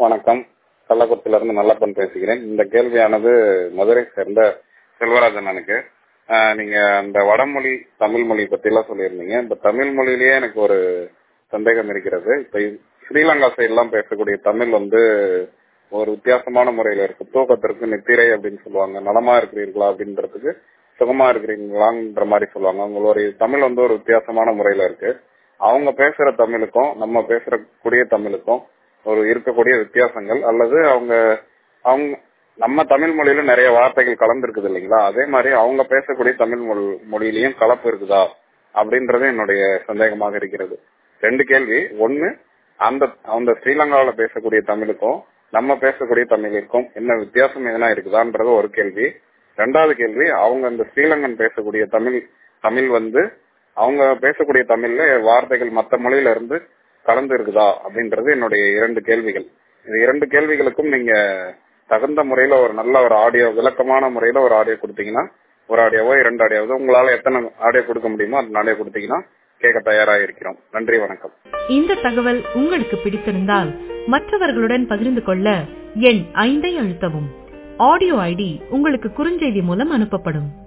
வணக்கம் கள்ளக்குறிச்சியிலிருந்து நல்லப்பன் பேசுகிறேன் இந்த கேள்வியானது மதுரை சேர்ந்த செல்வராஜன் எனக்கு ஆஹ் நீங்க அந்த வடமொழி தமிழ் மொழி பத்தி எல்லாம் சொல்லியிருந்தீங்க இந்த தமிழ் மொழியிலேயே எனக்கு ஒரு சந்தேகம் இருக்கிறது இப்ப ஸ்ரீலங்கா சைடு எல்லாம் பேசக்கூடிய தமிழ் வந்து ஒரு வித்தியாசமான முறையில இருக்கு தூக்கத்திற்கு நித்திரை அப்படின்னு சொல்லுவாங்க நலமா இருக்கிறீர்களா அப்படின்றதுக்கு சுகமா இருக்கிறீங்களான்ற மாதிரி சொல்லுவாங்க உங்களுடைய தமிழ் வந்து ஒரு வித்தியாசமான முறையில இருக்கு அவங்க பேசுற தமிழுக்கும் நம்ம பேசுறக்கூடிய தமிழுக்கும் ஒரு இருக்கக்கூடிய வித்தியாசங்கள் அல்லது அவங்க அவங்க நம்ம தமிழ் மொழியில நிறைய வார்த்தைகள் கலந்து இருக்குது இல்லைங்களா அதே மாதிரி அவங்க பேசக்கூடிய தமிழ் மொழியிலையும் கலப்பு இருக்குதா அப்படின்றது என்னுடைய சந்தேகமாக இருக்கிறது ரெண்டு கேள்வி ஒன்னு அந்த அந்த ஸ்ரீலங்காவில பேசக்கூடிய தமிழுக்கும் நம்ம பேசக்கூடிய தமிழுக்கும் என்ன வித்தியாசம் எதனா இருக்குதான்றது ஒரு கேள்வி ரெண்டாவது கேள்வி அவங்க அந்த ஸ்ரீலங்கன் பேசக்கூடிய தமிழ் தமிழ் வந்து அவங்க பேசக்கூடிய தமிழ்ல வார்த்தைகள் மற்ற மொழியில இருந்து கலந்து இருக்குதா அப்படின்றது என்னுடைய இரண்டு கேள்விகள் இந்த இரண்டு கேள்விகளுக்கும் நீங்க தகுந்த முறையில ஒரு நல்ல ஒரு ஆடியோ விளக்கமான முறையில ஒரு ஆடியோ கொடுத்தீங்கன்னா ஒரு ஆடியோவோ இரண்டு ஆடியோவோ உங்களால எத்தனை ஆடியோ கொடுக்க முடியுமோ அந்த ஆடியோ கொடுத்தீங்கன்னா கேட்க தயாராக இருக்கிறோம் நன்றி வணக்கம் இந்த தகவல் உங்களுக்கு பிடித்திருந்தால் மற்றவர்களுடன் பகிர்ந்து கொள்ள எண் ஐந்தை அழுத்தவும் ஆடியோ ஐடி உங்களுக்கு குறுஞ்செய்தி மூலம் அனுப்பப்படும்